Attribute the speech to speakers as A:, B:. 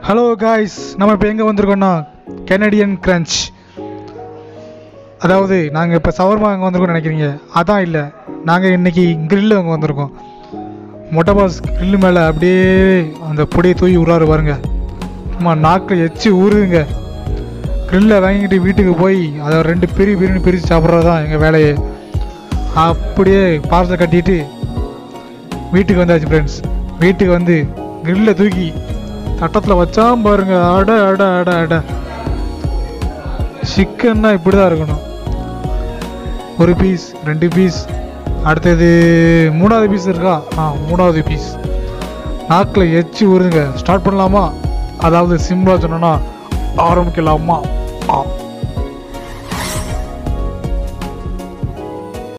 A: hello guys நம்ம இப்போ எங்கே வந்திருக்கோம்னா கெனடியன் கிரன்ச் அதாவது நாங்கள் இப்போ சவர்மா அங்கே வந்திருக்கோம்னு நினைக்கிறீங்க அதான் இல்லை நாங்கள் இன்னைக்கு கிரில்லு அங்கே வந்திருக்கோம் மொட்டை பாஸ் கிரில்லு மேலே அப்படியே அந்த பொடியை தூக்கி விட்றாரு பாருங்க சும்மா நாக்கில் எச்சி ஊறுதுங்க கிரில்லை வாங்கிட்டு வீட்டுக்கு போய் அதை ரெண்டு பெரிய பிரியாணி பிரித்து சாப்பிட்றது தான் எங்கள் வேலையே அப்படியே பார்சல் கட்டிட்டு வீட்டுக்கு வந்தாச்சு ஃப்ரெண்ட்ஸ் வீட்டுக்கு வந்து கிரில்லை தூக்கி தட்டத்தில் வச்சாம் பாருங்க அட அட அட அட சிக்கன்னா இப்படி தான் இருக்கணும் ஒரு பீஸ் ரெண்டு பீஸ் அடுத்தது மூணாவது பீஸ் இருக்கா ஆ மூணாவது பீஸ் நாக்கில் எச்சி ஊறுதுங்க ஸ்டார்ட் பண்ணலாமா அதாவது சிம்பிளாக சொன்னோன்னா ஆரம்பிக்கலாமா ஆ